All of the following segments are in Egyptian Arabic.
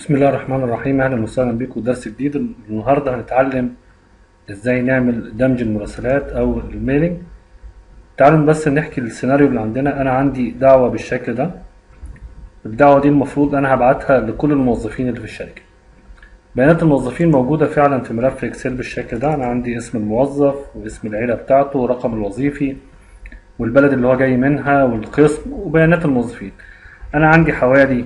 بسم الله الرحمن الرحيم اهلا وسهلا بكم درس جديد النهارده هنتعلم ازاي نعمل دمج المراسلات او الميلينج تعالوا بس نحكي السيناريو اللي عندنا انا عندي دعوة بالشكل ده الدعوة دي المفروض انا هبعتها لكل الموظفين اللي في الشركة بيانات الموظفين موجودة فعلا في ملف اكسل بالشكل ده انا عندي اسم الموظف واسم العيلة بتاعته ورقم الوظيفي والبلد اللي هو جاي منها والقسم وبيانات الموظفين انا عندي حوالي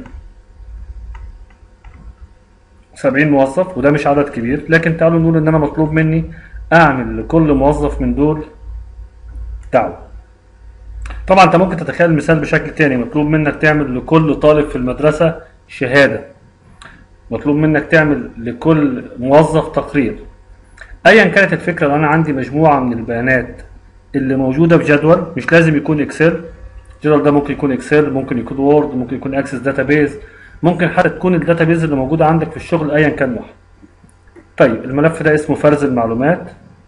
70 موظف وده مش عدد كبير لكن تعالوا نقول ان انا مطلوب مني اعمل لكل موظف من دول دعوة طبعا انت ممكن تتخيل المثال بشكل تاني مطلوب منك تعمل لكل طالب في المدرسة شهادة مطلوب منك تعمل لكل موظف تقرير ايا كانت الفكرة لو انا عندي مجموعة من البيانات اللي موجودة في جدول مش لازم يكون اكسل الجدول ده ممكن يكون اكسل ممكن يكون وورد ممكن يكون اكسس داتابيز ممكن حتى تكون الداتابيز اللي موجوده عندك في الشغل ايا كان نوعها طيب الملف ده اسمه فرز المعلومات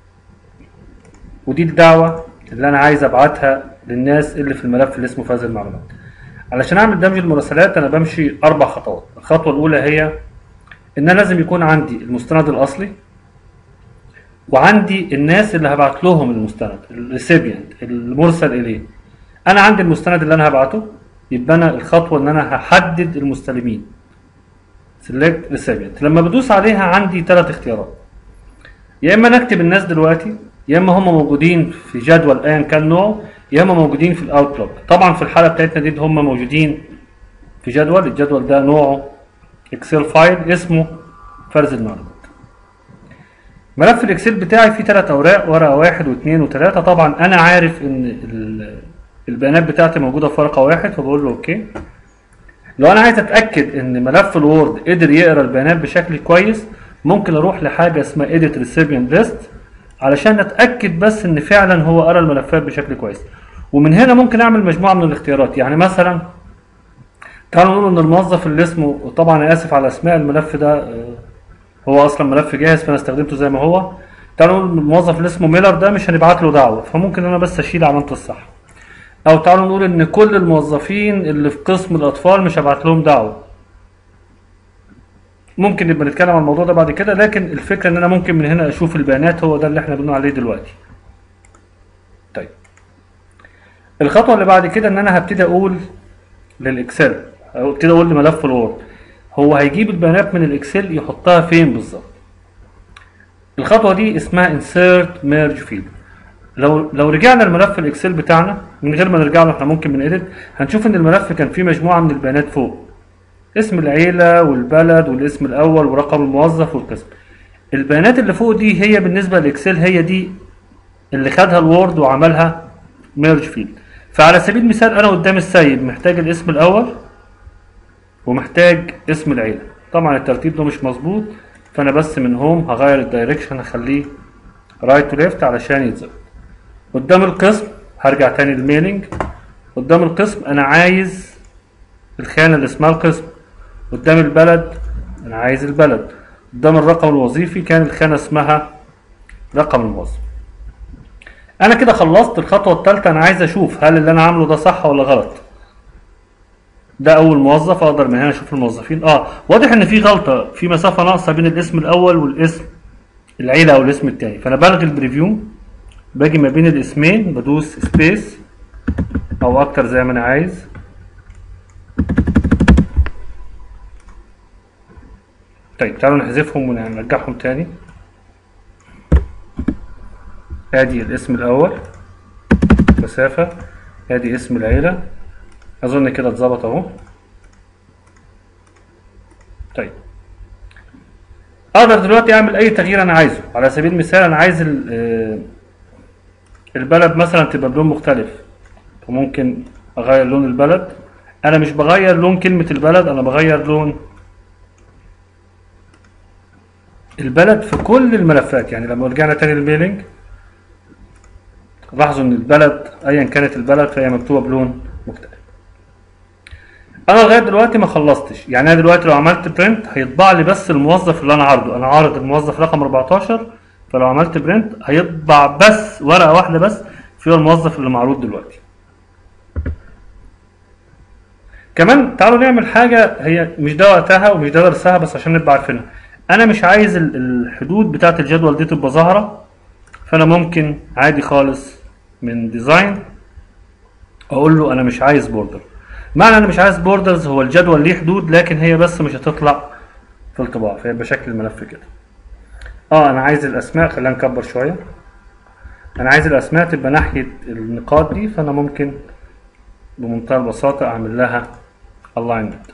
ودي الدعوه اللي انا عايز ابعتها للناس اللي في الملف اللي اسمه فرز المعلومات علشان اعمل دمج المراسلات انا بمشي اربع خطوات الخطوه الاولى هي ان انا لازم يكون عندي المستند الاصلي وعندي الناس اللي هبعت لهم المستند الريسيبيانت المرسل اليه انا عندي المستند اللي انا هبعته يبقى انا الخطوه ان انا هحدد المستلمين سيلكت ريسيبيانت لما بدوس عليها عندي ثلاث اختيارات يا اما نكتب الناس دلوقتي يا اما هم موجودين في جدول ايا كان نوعه يا اما موجودين في الاوتلوك طبعا في الحاله بتاعتنا دي هم موجودين في جدول الجدول ده نوعه اكسل فايل اسمه فرز المعلومات ملف الاكسل بتاعي فيه ثلاث اوراق ورقه واحد واثنين وثلاثه طبعا انا عارف ان البيانات بتاعتي موجوده في ورقه واحد فبقول له اوكي لو انا عايز اتاكد ان ملف الوورد قدر يقرا البيانات بشكل كويس ممكن اروح لحاجه اسمها edit recipient list علشان اتاكد بس ان فعلا هو قرا الملفات بشكل كويس ومن هنا ممكن اعمل مجموعه من الاختيارات يعني مثلا تعالوا نقول ان الموظف اللي اسمه طبعا انا اسف على اسماء الملف ده هو اصلا ملف جاهز فانا استخدمته زي ما هو تعالوا نقول الموظف اللي اسمه ميلر ده مش هنبعت له دعوه فممكن انا بس اشيل علامه الصح او تعالوا نقول ان كل الموظفين اللي في قسم الاطفال مش هبعت لهم دعوه ممكن نبقى نتكلم عن الموضوع ده بعد كده لكن الفكره ان انا ممكن من هنا اشوف البيانات هو ده اللي احنا بنقول عليه دلوقتي طيب الخطوه اللي بعد كده ان انا هبتدي اقول للاكسل او ابتدي اقول لملف الوورد هو هيجيب البيانات من الاكسل يحطها فين بالظبط الخطوه دي اسمها insert merge field لو لو رجعنا لملف الاكسل بتاعنا من غير ما نرجع له احنا ممكن من edit هنشوف ان الملف كان فيه مجموعه من البيانات فوق اسم العيله والبلد والاسم الاول ورقم الموظف والقسم البيانات اللي فوق دي هي بالنسبه للاكسل هي دي اللي خدها الوورد وعملها ميرج فيلد فعلى سبيل المثال انا قدام السيد محتاج الاسم الاول ومحتاج اسم العيله طبعا الترتيب ده مش مظبوط فانا بس من هوم هغير الدايركشن هخليه رايت تو ليفت علشان يتظبط قدام القسم هرجع تاني للميلينج قدام القسم انا عايز الخانه اللي اسمها القسم قدام البلد انا عايز البلد قدام الرقم الوظيفي كان الخانه اسمها رقم الموظف انا كده خلصت الخطوه الثالثه انا عايز اشوف هل اللي انا عامله ده صح ولا غلط ده اول موظف اقدر من هنا اشوف الموظفين اه واضح ان في غلطه في مسافه ناقصه بين الاسم الاول والاسم العيله او الاسم الثاني فانا بلغي البريفيو باجي ما بين الاسمين بدوس سبيس او اكتر زي ما انا عايز طيب تعالوا نحذفهم ونرجعهم تاني ادي الاسم الاول مسافة ادي اسم العيلة اظن كده اتظبط اهو طيب اقدر دلوقتي اعمل اي تغيير انا عايزه على سبيل المثال انا عايز البلد مثلا تبقى بلون مختلف فممكن اغير لون البلد انا مش بغير لون كلمة البلد انا بغير لون البلد في كل الملفات يعني لما رجعنا تاني للميلينج لاحظوا ان البلد ايا كانت البلد فهي مكتوبة بلون مختلف انا لغايه دلوقتي ما خلصتش يعني انا دلوقتي لو عملت برنت هيطبع لي بس الموظف اللي انا عارضه انا عارض الموظف رقم 14 فلو عملت برنت هيطبع بس ورقه واحده بس فيها الموظف اللي معروض دلوقتي كمان تعالوا نعمل حاجة هي مش ده وقتها ومش ده درسها بس عشان نبقى عارفينها انا مش عايز ال- الحدود بتاعة الجدول دي تبقى ظاهرة فانا ممكن عادي خالص من ديزاين اقول له انا مش عايز بوردر معنى انا مش عايز بوردرز هو الجدول ليه حدود لكن هي بس مش هتطلع في الطباعة فيبقى شكل الملف كده اه انا عايز الاسماء خلينا نكبر شوية انا عايز الاسماء تبقى ناحية النقاط دي فانا ممكن بمنتهى البساطة اعمل لها alignment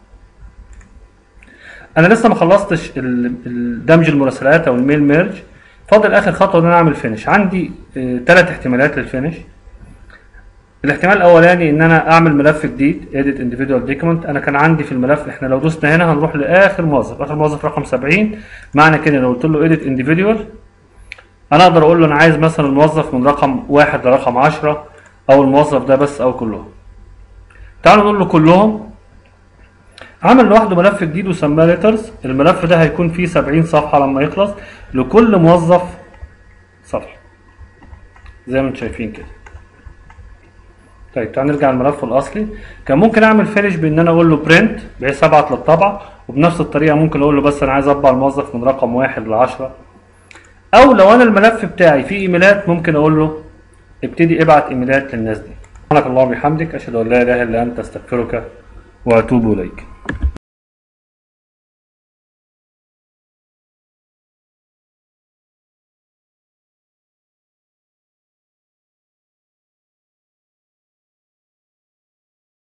انا لسه ما خلصتش ال- ال- دمج المراسلات او الميل ميرج فاضل اخر خطوه ان انا اعمل فينش عندي ثلاث احتمالات للفينش الاحتمال الاولاني ان انا اعمل ملف جديد edit individual document انا كان عندي في الملف احنا لو دوسنا هنا هنروح لاخر موظف اخر موظف رقم 70 معنى كده لو قلت له edit individual انا اقدر اقول له انا عايز مثلا الموظف من رقم واحد لرقم 10 او الموظف ده بس او كلهم تعالوا نقول له كلهم عمل لوحده ملف جديد وسماه ليترز الملف ده هيكون فيه 70 صفحة لما يخلص لكل موظف صفحة زي ما انتم شايفين كده طيب تعال نرجع للملف الاصلي كان ممكن اعمل فينش بان انا اقول له برنت بحيث ابعت للطبع وبنفس الطريقه ممكن اقول له بس انا عايز اطبع الموظف من رقم واحد ل 10 او لو انا الملف بتاعي فيه ايميلات ممكن اقول له ابتدي ابعت ايميلات للناس دي سبحانك اللهم وبحمدك اشهد ان لا اله الا انت استغفرك واتوب اليك